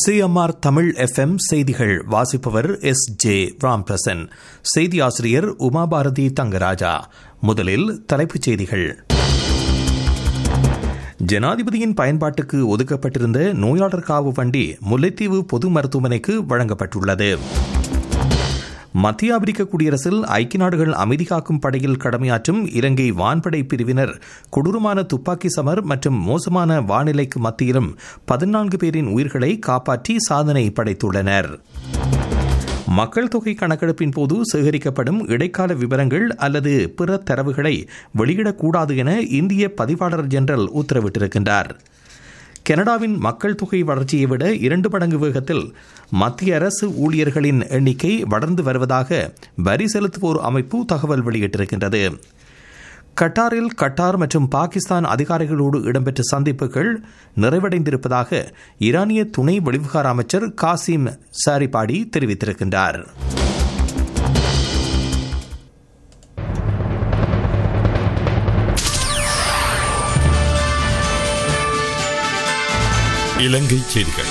CMR Tamil FM செய்திகள் வாசிப்பவர் S J Ramprasan செய்தி ஆசிரியர் உமாபாரதி தங்கராஜா முதலில் தலைப்புச் செய்திகள் ஜனாதிபதியின் பயன்பாட்டுக்கு ஒதுக்கப்பட்டிருந்த நோயாளர் காவு வண்டி முல்லைத்தீவு பொது மருத்துவமனைக்கு வழங்கப்பட்டுள்ளது மத்திய ஆப்பிரிக்க குடியரசில் ஐக்கிய நாடுகள் அமைதி காக்கும் படையில் கடமையாற்றும் இலங்கை வான்படை பிரிவினர் கொடூரமான துப்பாக்கி சமர் மற்றும் மோசமான வானிலைக்கு மத்தியிலும் பதினான்கு பேரின் உயிர்களை காப்பாற்றி சாதனை படைத்துள்ளனர் மக்கள் தொகை கணக்கெடுப்பின் போது சேகரிக்கப்படும் இடைக்கால விவரங்கள் அல்லது பிற தரவுகளை வெளியிடக்கூடாது என இந்திய பதிவாளர் ஜெனரல் உத்தரவிட்டிருக்கின்றார் கனடாவின் மக்கள் தொகை வளர்ச்சியை விட இரண்டு மடங்கு வேகத்தில் மத்திய அரசு ஊழியர்களின் எண்ணிக்கை வளர்ந்து வருவதாக வரி செலுத்துவோர் அமைப்பு தகவல் வெளியிட்டிருக்கின்றது கட்டாரில் கட்டார் மற்றும் பாகிஸ்தான் அதிகாரிகளோடு இடம்பெற்ற சந்திப்புகள் நிறைவடைந்திருப்பதாக ஈரானிய துணை வெளிவிகார அமைச்சர் காசிம் சாரிபாடி தெரிவித்திருக்கின்றார் இலங்கை செய்திகள்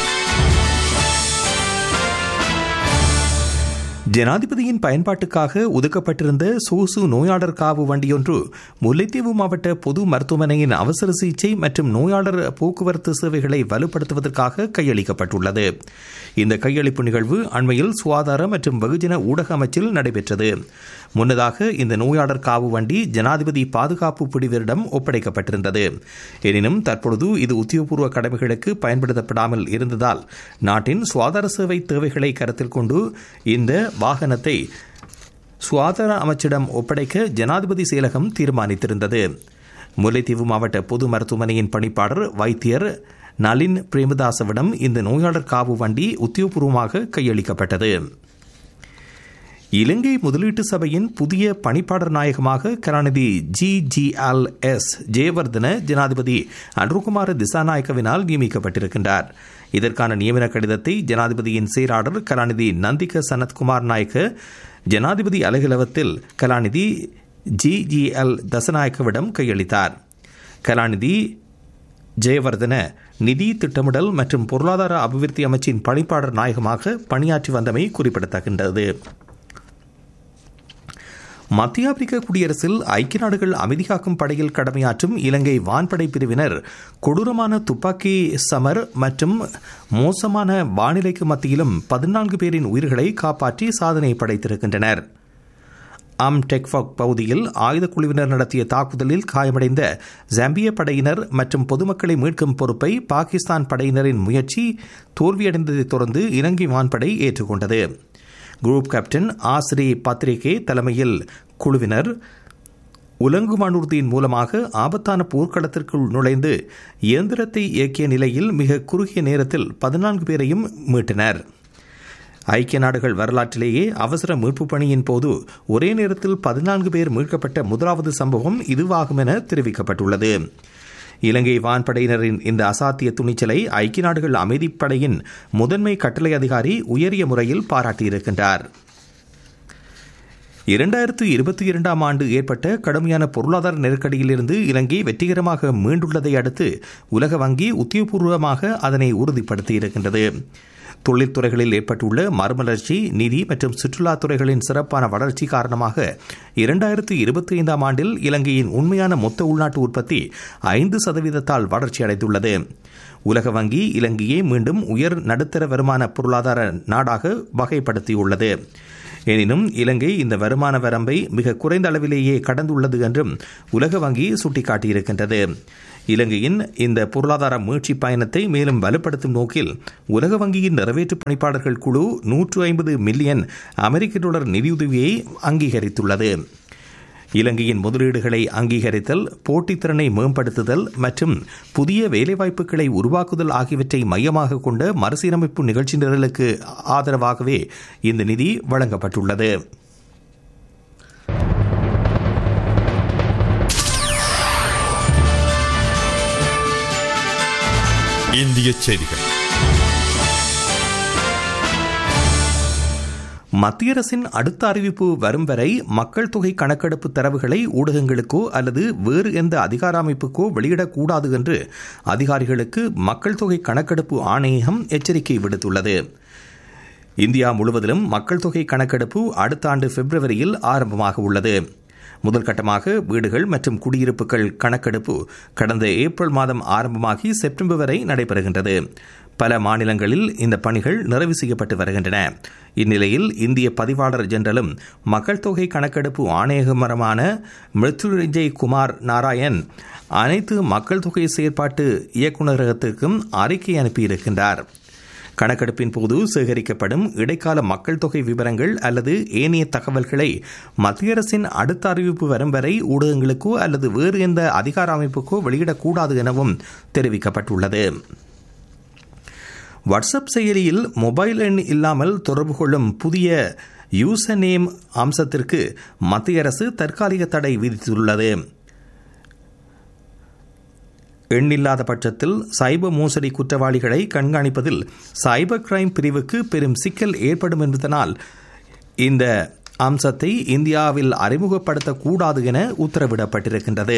ஜனாதிபதியின் பயன்பாட்டுக்காக ஒதுக்கப்பட்டிருந்த சோசு நோயாளர் காவு வண்டியொன்று முல்லைத்தீவு மாவட்ட பொது மருத்துவமனையின் அவசர சிகிச்சை மற்றும் நோயாளர் போக்குவரத்து சேவைகளை வலுப்படுத்துவதற்காக கையளிக்கப்பட்டுள்ளது இந்த கையளிப்பு நிகழ்வு அண்மையில் சுகாதார மற்றும் வெகுஜன ஊடக அமைச்சில் நடைபெற்றது முன்னதாக இந்த நோயாளர் காவு வண்டி ஜனாதிபதி பாதுகாப்பு பிரிவரிடம் ஒப்படைக்கப்பட்டிருந்தது எனினும் தற்பொழுது இது உத்தியோகபூர்வ கடமைகளுக்கு பயன்படுத்தப்படாமல் இருந்ததால் நாட்டின் சுகாதார சேவை தேவைகளை கருத்தில் கொண்டு இந்த வாகனத்தை சுகாதார அமைச்சிடம் ஒப்படைக்க ஜனாதிபதி செயலகம் தீர்மானித்திருந்தது முல்லைத்தீவு மாவட்ட பொது மருத்துவமனையின் பணிப்பாளர் வைத்தியர் நளின் பிரேமதாசவிடம் இந்த நோயாளர் காவு வண்டி உத்தியோகபூர்வமாக கையளிக்கப்பட்டது இலங்கை முதலீட்டு சபையின் புதிய பணிப்பாளர் நாயகமாக கலாநிதி G G L S Jayawardena ஜனாதிபதி அன்ருகுமார திசாநாயக்கவினால் நியமிக்கப்பட்டிருக்கின்றார் இதற்கான நியமன கடிதத்தை ஜனாதிபதியின் செயலாளர் கலாநிதி நந்திக சனத்குமார் நாயக்க ஜனாதிபதி அலுவலகத்தில் கலாநிதி ஜி ஜி எல் தசநாயக்கவிடம் கையளித்தார் கலாநிதி ஜெயவர்தன நிதி திட்டமிடல் மற்றும் பொருளாதார அபிவிருத்தி அமைச்சின் பணிப்பாளர் நாயகமாக பணியாற்றி வந்தமை குறிப்பிடத்தக்கின்றது மத்திய ஆப்பிரிக்க குடியரசில் ஐக்கிய நாடுகள் அமைதி காக்கும் படையில் கடமையாற்றும் இலங்கை வான்படை பிரிவினர் கொடூரமான துப்பாக்கி சமர் மற்றும் மோசமான வானிலைக்கு மத்தியிலும் பதினான்கு பேரின் உயிர்களை காப்பாற்றி சாதனை படைத்திருக்கின்றனர் அம் டெக்ஃபாக் பகுதியில் ஆயுத குழுவினர் நடத்திய தாக்குதலில் காயமடைந்த ஜாம்பிய படையினர் மற்றும் பொதுமக்களை மீட்கும் பொறுப்பை பாகிஸ்தான் படையினரின் முயற்சி தோல்வியடைந்ததைத் தொடர்ந்து இலங்கை வான்படை ஏற்றுக்கொண்டது குரூப் கேப்டன் ஆசிரி பத்ரிகே தலைமையில் குழுவினர் உலங்கு வானூர்தியின் மூலமாக ஆபத்தான போர்க்களத்திற்குள் நுழைந்து இயந்திரத்தை இயக்கிய நிலையில் மிக குறுகிய நேரத்தில் பதினான்கு பேரையும் மீட்டனர் ஐக்கிய நாடுகள் வரலாற்றிலேயே அவசர மீட்பு பணியின் போது ஒரே நேரத்தில் பதினான்கு பேர் மீட்கப்பட்ட முதலாவது சம்பவம் இதுவாகும் என தெரிவிக்கப்பட்டுள்ளது இலங்கை வான்படையினரின் இந்த அசாத்திய துணிச்சலை ஐக்கிய நாடுகள் அமைதிப்படையின் முதன்மை கட்டளை அதிகாரி உயரிய முறையில் பாராட்டியிருக்கின்றார் இரண்டாயிரத்து இருபத்தி இரண்டாம் ஆண்டு ஏற்பட்ட கடுமையான பொருளாதார நெருக்கடியிலிருந்து இலங்கை வெற்றிகரமாக மீண்டுள்ளதை அடுத்து உலக வங்கி உத்தியோகபூர்வமாக அதனை உறுதிப்படுத்தியிருக்கின்றது தொழில்துறைகளில் ஏற்பட்டுள்ள மறுமலர்ச்சி நிதி மற்றும் சுற்றுலாத் துறைகளின் சிறப்பான வளர்ச்சி காரணமாக இரண்டாயிரத்து இருபத்தி ஐந்தாம் ஆண்டில் இலங்கையின் உண்மையான மொத்த உள்நாட்டு உற்பத்தி ஐந்து சதவீதத்தால் வளர்ச்சியடைந்துள்ளது உலக வங்கி இலங்கையை மீண்டும் உயர் நடுத்தர வருமான பொருளாதார நாடாக வகைப்படுத்தியுள்ளது எனினும் இலங்கை இந்த வருமான வரம்பை மிக குறைந்த அளவிலேயே கடந்துள்ளது என்றும் உலக வங்கி சுட்டிக்காட்டியிருக்கின்றது இலங்கையின் இந்த பொருளாதார மீட்சி பயணத்தை மேலும் வலுப்படுத்தும் நோக்கில் உலக வங்கியின் நிறைவேற்று பணிப்பாளர்கள் குழு நூற்று ஐம்பது மில்லியன் அமெரிக்க டாலர் நிதியுதவியை அங்கீகரித்துள்ளது இலங்கையின் முதலீடுகளை அங்கீகரித்தல் போட்டித்திறனை மேம்படுத்துதல் மற்றும் புதிய வேலைவாய்ப்புகளை உருவாக்குதல் ஆகியவற்றை மையமாக கொண்ட மறுசீரமைப்பு நிகழ்ச்சி நிரலுக்கு ஆதரவாகவே இந்த நிதி வழங்கப்பட்டுள்ளது இந்திய செய்திகள் மத்திய அரசின் அடுத்த அறிவிப்பு வரும் வரை மக்கள் தொகை கணக்கெடுப்பு தரவுகளை ஊடகங்களுக்கோ அல்லது வேறு எந்த அதிகார அமைப்புக்கோ வெளியிடக்கூடாது என்று அதிகாரிகளுக்கு மக்கள் தொகை கணக்கெடுப்பு ஆணையகம் எச்சரிக்கை விடுத்துள்ளது இந்தியா முழுவதிலும் மக்கள் தொகை கணக்கெடுப்பு அடுத்த ஆண்டு பிப்ரவரியில் ஆரம்பமாக உள்ளது முதல் கட்டமாக வீடுகள் மற்றும் குடியிருப்புகள் கணக்கெடுப்பு கடந்த ஏப்ரல் மாதம் ஆரம்பமாகி செப்டம்பர் வரை நடைபெறுகின்றது பல மாநிலங்களில் இந்த பணிகள் நிறைவு செய்யப்பட்டு வருகின்றன இந்நிலையில் இந்திய பதிவாளர் ஜெனரலும் மக்கள் தொகை கணக்கெடுப்பு ஆணையகமரமான மிருத்யுஞ்சய் குமார் நாராயண் அனைத்து மக்கள் தொகை செயற்பாட்டு இயக்குநரகத்திற்கும் அறிக்கை அனுப்பியிருக்கின்றார் கணக்கெடுப்பின் போது சேகரிக்கப்படும் இடைக்கால மக்கள் தொகை விவரங்கள் அல்லது ஏனைய தகவல்களை மத்திய அரசின் அடுத்த அறிவிப்பு வரும் வரை ஊடகங்களுக்கோ அல்லது வேறு எந்த அதிகார அமைப்புக்கோ வெளியிடக்கூடாது எனவும் தெரிவிக்கப்பட்டுள்ளது வாட்ஸ்அப் செயலியில் மொபைல் எண் இல்லாமல் தொடர்பு கொள்ளும் புதிய யூசர் நேம் அம்சத்திற்கு மத்திய அரசு தற்காலிக தடை விதித்துள்ளது எண்ணில்லாத பட்சத்தில் சைபர் மோசடி குற்றவாளிகளை கண்காணிப்பதில் சைபர் கிரைம் பிரிவுக்கு பெரும் சிக்கல் ஏற்படும் என்பதனால் இந்த அம்சத்தை இந்தியாவில் அறிமுகப்படுத்தக்கூடாது என உத்தரவிடப்பட்டிருக்கின்றது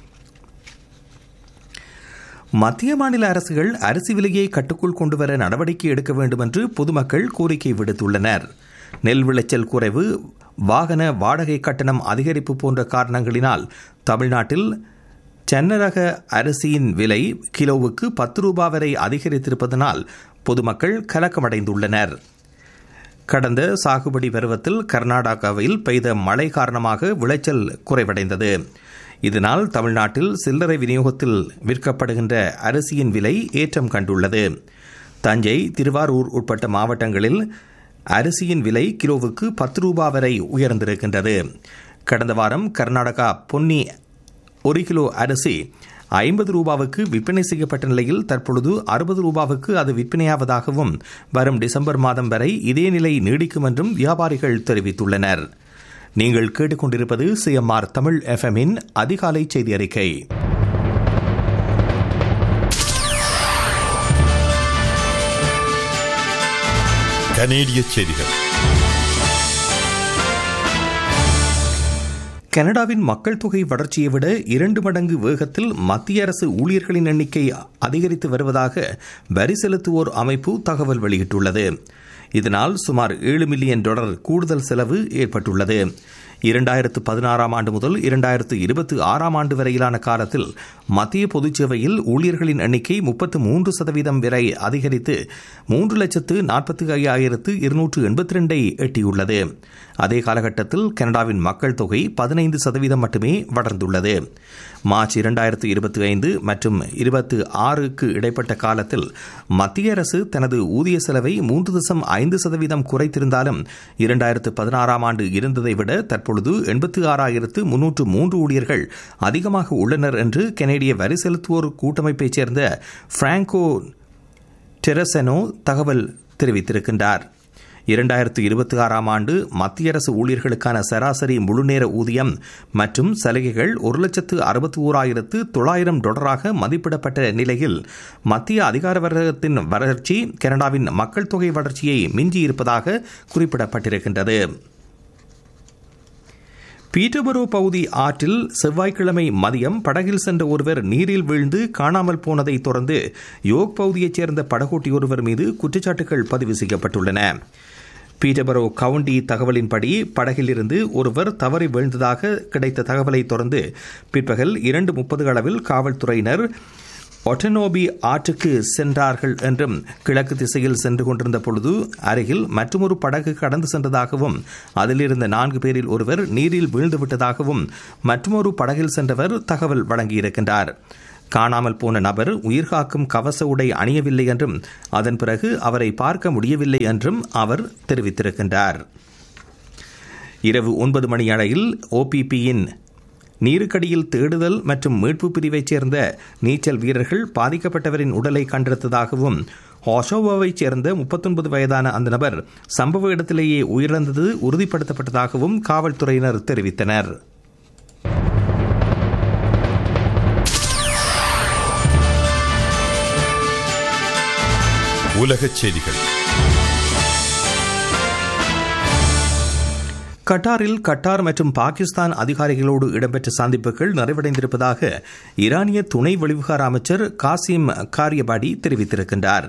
மத்திய மாநில அரசுகள் அரிசி விலையை கட்டுக்குள் கொண்டுவர நடவடிக்கை எடுக்க வேண்டும் என்று பொதுமக்கள் கோரிக்கை விடுத்துள்ளனர் நெல் விளைச்சல் குறைவு வாகன வாடகை கட்டணம் அதிகரிப்பு போன்ற காரணங்களினால் தமிழ்நாட்டில் சென்னரக அரிசியின் விலை கிலோவுக்கு பத்து ரூபாய் வரை அதிகரித்திருப்பதனால் பொதுமக்கள் கலக்கமடைந்துள்ளனர் கடந்த சாகுபடி பருவத்தில் கர்நாடகாவில் பெய்த மழை காரணமாக விளைச்சல் குறைவடைந்தது இதனால் தமிழ்நாட்டில் சில்லறை விநியோகத்தில் விற்கப்படுகின்ற அரிசியின் விலை ஏற்றம் கண்டுள்ளது தஞ்சை திருவாரூர் உட்பட்ட மாவட்டங்களில் அரிசியின் விலை கிலோவுக்கு பத்து ரூபாய் வரை உயர்ந்திருக்கின்றது கடந்த வாரம் கர்நாடகா பொன்னி ஒரு கிலோ அரிசி ஐம்பது ரூபாவுக்கு விற்பனை செய்யப்பட்ட நிலையில் தற்பொழுது அறுபது ரூபாவுக்கு அது விற்பனையாவதாகவும் வரும் டிசம்பர் மாதம் வரை இதே நிலை நீடிக்கும் என்றும் வியாபாரிகள் தெரிவித்துள்ளனர் நீங்கள் கேட்டுக்கொண்டிருப்பது சிஎம்ஆர் தமிழ் எஃப்எம்மின் அதிகாலை செய்தி அறிக்கை கனேடிய செய்திகள் கனடாவின் மக்கள் தொகை வளர்ச்சியை விட இரண்டு மடங்கு வேகத்தில் மத்திய அரசு ஊழியர்களின் எண்ணிக்கை அதிகரித்து வருவதாக வரி செலுத்துவோர் அமைப்பு தகவல் வெளியிட்டுள்ளது இதனால் சுமார் ஏழு மில்லியன் டாலர் கூடுதல் செலவு ஏற்பட்டுள்ளது இரண்டாயிரத்து பதினாறாம் ஆண்டு முதல் இரண்டாயிரத்து இருபத்தி ஆறாம் ஆண்டு வரையிலான காலத்தில் மத்திய பொதுச்சேவையில் ஊழியர்களின் எண்ணிக்கை முப்பத்து மூன்று சதவீதம் வரை அதிகரித்து மூன்று லட்சத்து நாற்பத்தி ஐயாயிரத்து இருநூற்று எண்பத்தி ரெண்டை எட்டியுள்ளது அதே காலகட்டத்தில் கனடாவின் மக்கள் தொகை பதினைந்து சதவீதம் மட்டுமே வளர்ந்துள்ளது மார்ச் இரண்டாயிரத்து இருபத்தி ஐந்து மற்றும் இருபத்தி ஆறுக்கு இடைப்பட்ட காலத்தில் மத்திய அரசு தனது ஊதிய செலவை மூன்று தசம் ஐந்து சதவீதம் குறைத்திருந்தாலும் இரண்டாயிரத்து பதினாறாம் ஆண்டு இருந்ததை விட தற்பொழுது எண்பத்தி ஆறாயிரத்து முன்னூற்று மூன்று ஊழியர்கள் அதிகமாக உள்ளனர் என்று கனேடிய வரி செலுத்துவோர் கூட்டமைப்பைச் சேர்ந்த பிராங்கோ டெரசனோ தகவல் தெரிவித்திருக்கின்றார் இரண்டாயிரத்து இருபத்தி ஆறாம் ஆண்டு மத்திய அரசு ஊழியர்களுக்கான சராசரி முழுநேர ஊதியம் மற்றும் சலுகைகள் ஒரு லட்சத்து அறுபத்தி ஓராயிரத்து தொள்ளாயிரம் டாலராக மதிப்பிடப்பட்ட நிலையில் மத்திய அதிகார வர்க்கத்தின் வளர்ச்சி கனடாவின் மக்கள் தொகை வளர்ச்சியை மிஞ்சியிருப்பதாக குறிப்பிடப்பட்டிருக்கின்றது பீட்டபரோ பகுதி ஆற்றில் செவ்வாய்க்கிழமை மதியம் படகில் சென்ற ஒருவர் நீரில் வீழ்ந்து காணாமல் போனதை தொடர்ந்து யோக் பகுதியைச் சேர்ந்த படகோட்டி ஒருவர் மீது குற்றச்சாட்டுகள் பதிவு செய்யப்பட்டுள்ளன பீட்டபரோ கவுண்டி தகவலின்படி படகிலிருந்து ஒருவர் தவறி வீழ்ந்ததாக கிடைத்த தகவலை தொடர்ந்து பிற்பகல் இரண்டு முப்பது அளவில் காவல்துறையினர் ஒட்டனோபி ஆற்றுக்கு சென்றார்கள் என்றும் கிழக்கு திசையில் சென்று கொண்டிருந்த பொழுது அருகில் மற்றொரு படகு கடந்து சென்றதாகவும் அதிலிருந்த நான்கு பேரில் ஒருவர் நீரில் வீழ்ந்துவிட்டதாகவும் மற்றொரு படகில் சென்றவர் தகவல் வழங்கியிருக்கின்றார் காணாமல் போன நபர் உயிர்காக்கும் கவச உடை அணியவில்லை என்றும் அதன் பிறகு அவரை பார்க்க முடியவில்லை என்றும் அவர் தெரிவித்திருக்கின்றார் இரவு ஒன்பது மணி அளவில் ஓபிபியின் நீருக்கடியில் தேடுதல் மற்றும் மீட்பு பிரிவைச் சேர்ந்த நீச்சல் வீரர்கள் பாதிக்கப்பட்டவரின் உடலை கண்டெடுத்ததாகவும் ஹோஷோவாவைச் சேர்ந்த முப்பத்தொன்பது வயதான அந்த நபர் சம்பவ இடத்திலேயே உயிரிழந்தது உறுதிப்படுத்தப்பட்டதாகவும் காவல்துறையினர் தெரிவித்தனர் உலகச் செய்திகள் கட்டாரில் கட்டார் மற்றும் பாகிஸ்தான் அதிகாரிகளோடு இடம்பெற்ற சந்திப்புகள் நிறைவடைந்திருப்பதாக ஈரானிய துணை வெளிவிகார அமைச்சர் காசிம் காரியபாடி தெரிவித்திருக்கின்றார்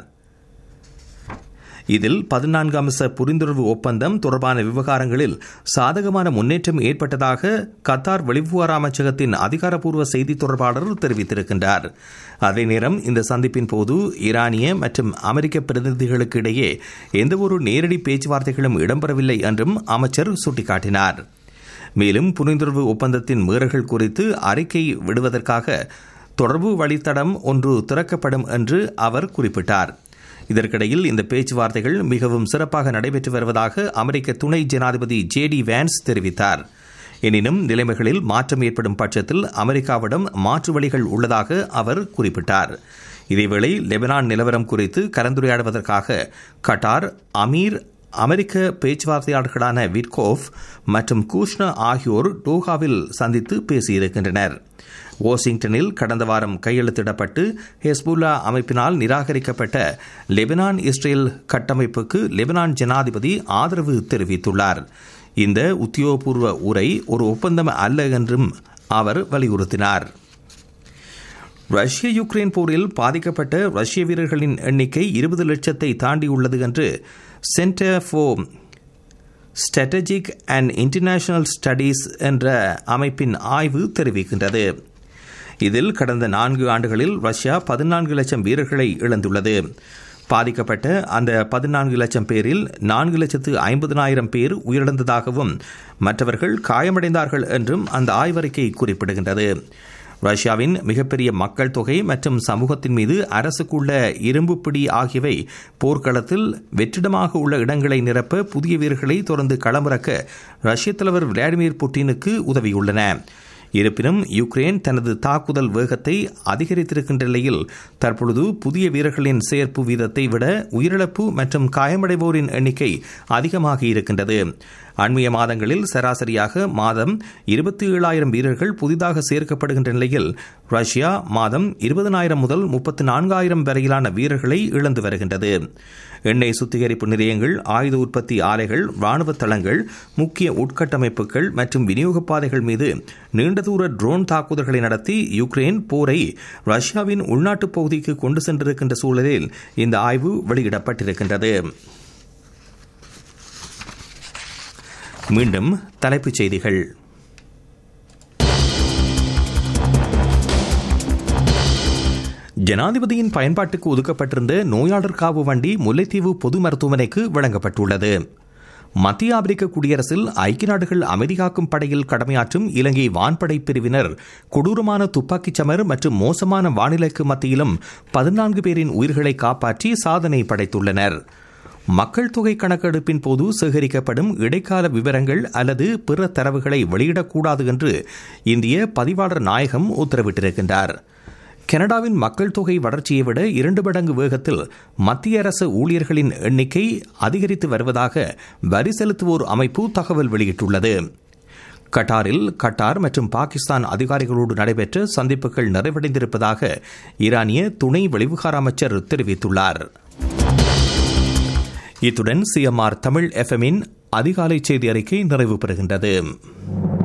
இதில் பதினான்கு அம்ச புரிந்துணர்வு ஒப்பந்தம் தொடர்பான விவகாரங்களில் சாதகமான முன்னேற்றம் ஏற்பட்டதாக கத்தார் வெளிவிவகார அமைச்சகத்தின் அதிகாரப்பூர்வ செய்தி தொடர்பாளர் தெரிவித்திருக்கின்றார் அதே நேரம் இந்த சந்திப்பின் போது ஈரானிய மற்றும் அமெரிக்க பிரதிநிதிகளுக்கு இடையே எந்தவொரு நேரடி பேச்சுவார்த்தைகளும் இடம்பெறவில்லை என்றும் அமைச்சர் சுட்டிக்காட்டினார் மேலும் புரிந்துணர்வு ஒப்பந்தத்தின் மீறல்கள் குறித்து அறிக்கை விடுவதற்காக தொடர்பு வழித்தடம் ஒன்று திறக்கப்படும் என்று அவர் குறிப்பிட்டார் இதற்கிடையில் இந்த பேச்சுவார்த்தைகள் மிகவும் சிறப்பாக நடைபெற்று வருவதாக அமெரிக்க துணை ஜனாதிபதி ஜே டி வேன்ஸ் தெரிவித்தார் எனினும் நிலைமைகளில் மாற்றம் ஏற்படும் பட்சத்தில் அமெரிக்காவிடம் மாற்று வழிகள் உள்ளதாக அவர் குறிப்பிட்டார் இதேவேளை லெபனான் நிலவரம் குறித்து கலந்துரையாடுவதற்காக கட்டார் அமீர் அமெரிக்க பேச்சுவார்த்தையாளர்களான விட்கோஃப் மற்றும் கூஷ்னா ஆகியோர் டோஹாவில் சந்தித்து பேசியிருக்கின்றனர் வாஷிங்டனில் கடந்த வாரம் கையெழுத்திடப்பட்டு ஹெஸ்புல்லா அமைப்பினால் நிராகரிக்கப்பட்ட லெபனான் இஸ்ரேல் கட்டமைப்புக்கு லெபனான் ஜனாதிபதி ஆதரவு தெரிவித்துள்ளார் இந்த உத்தியோகபூர்வ உரை ஒரு ஒப்பந்தம் அல்ல என்றும் அவர் வலியுறுத்தினார் ரஷ்ய யுக்ரைன் போரில் பாதிக்கப்பட்ட ரஷ்ய வீரர்களின் எண்ணிக்கை இருபது லட்சத்தை தாண்டியுள்ளது என்று Center for Strategic and International Studies என்ற அமைப்பின் ஆய்வு தெரிவிக்கின்றது இதில் கடந்த நான்கு ஆண்டுகளில் ரஷ்யா பதினான்கு லட்சம் வீரர்களை இழந்துள்ளது பாதிக்கப்பட்ட அந்த பதினான்கு லட்சம் பேரில் நான்கு லட்சத்து ஐம்பதனாயிரம் பேர் உயிரிழந்ததாகவும் மற்றவர்கள் காயமடைந்தார்கள் என்றும் அந்த ஆய்வறிக்கை குறிப்பிடுகின்றது ரஷ்யாவின் மிகப்பெரிய மக்கள் தொகை மற்றும் சமூகத்தின் மீது அரசுக்குள்ள இரும்பு பிடி ஆகியவை போர்க்களத்தில் வெற்றிடமாக உள்ள இடங்களை நிரப்ப புதிய வீரர்களை தொடர்ந்து களமிறக்க ரஷ்ய தலைவர் விளாடிமிர் புட்டினுக்கு உதவியுள்ளன இருப்பினும் யுக்ரைன் தனது தாக்குதல் வேகத்தை அதிகரித்திருக்கின்ற நிலையில் தற்பொழுது புதிய வீரர்களின் சேர்ப்பு வீதத்தை விட உயிரிழப்பு மற்றும் காயமடைவோரின் எண்ணிக்கை அதிகமாக இருக்கின்றது அண்மைய மாதங்களில் சராசரியாக மாதம் இருபத்தி ஏழாயிரம் வீரர்கள் புதிதாக சேர்க்கப்படுகின்ற நிலையில் ரஷ்யா மாதம் இருபதனாயிரம் முதல் முப்பத்தி நான்காயிரம் வரையிலான வீரர்களை இழந்து வருகின்றது எண்ணெய் சுத்திகரிப்பு நிலையங்கள் ஆயுத உற்பத்தி ஆலைகள் ராணுவ தளங்கள் முக்கிய உட்கட்டமைப்புகள் மற்றும் விநியோக பாதைகள் மீது நீண்ட தூர ட்ரோன் தாக்குதல்களை நடத்தி யுக்ரைன் போரை ரஷ்யாவின் உள்நாட்டு பகுதிக்கு கொண்டு சென்றிருக்கின்ற சூழலில் இந்த ஆய்வு வெளியிடப்பட்டிருக்கின்றது மீண்டும் தலைப்புச் செய்திகள் ஜனாதிபதியின் பயன்பாட்டுக்கு ஒதுக்கப்பட்டிருந்த நோயாளர் காவு வண்டி முல்லைத்தீவு பொது மருத்துவமனைக்கு வழங்கப்பட்டுள்ளது மத்திய ஆப்பிரிக்க குடியரசில் ஐக்கிய நாடுகள் அமைதிகாக்கும் படையில் கடமையாற்றும் இலங்கை வான்படை பிரிவினர் கொடூரமான துப்பாக்கிச் சமர் மற்றும் மோசமான வானிலைக்கு மத்தியிலும் பதினான்கு பேரின் உயிர்களை காப்பாற்றி சாதனை படைத்துள்ளனர் மக்கள் தொகை கணக்கெடுப்பின் போது சேகரிக்கப்படும் இடைக்கால விவரங்கள் அல்லது பிற தரவுகளை வெளியிடக்கூடாது என்று இந்திய பதிவாளர் நாயகம் உத்தரவிட்டிருக்கின்றார் கனடாவின் மக்கள் தொகை வளர்ச்சியை விட இரண்டு மடங்கு வேகத்தில் மத்திய அரசு ஊழியர்களின் எண்ணிக்கை அதிகரித்து வருவதாக வரி செலுத்துவோர் அமைப்பு தகவல் வெளியிட்டுள்ளது கட்டாரில் கட்டார் மற்றும் பாகிஸ்தான் அதிகாரிகளோடு நடைபெற்ற சந்திப்புகள் நிறைவடைந்திருப்பதாக ஈரானிய துணை வெளிவிகார அமைச்சர் தெரிவித்துள்ளார் இத்துடன் சிஎம்ஆர் தமிழ் எஃப்எம்மின் அதிகாலை செய்தி அறிக்கை நிறைவு பெறுகின்றது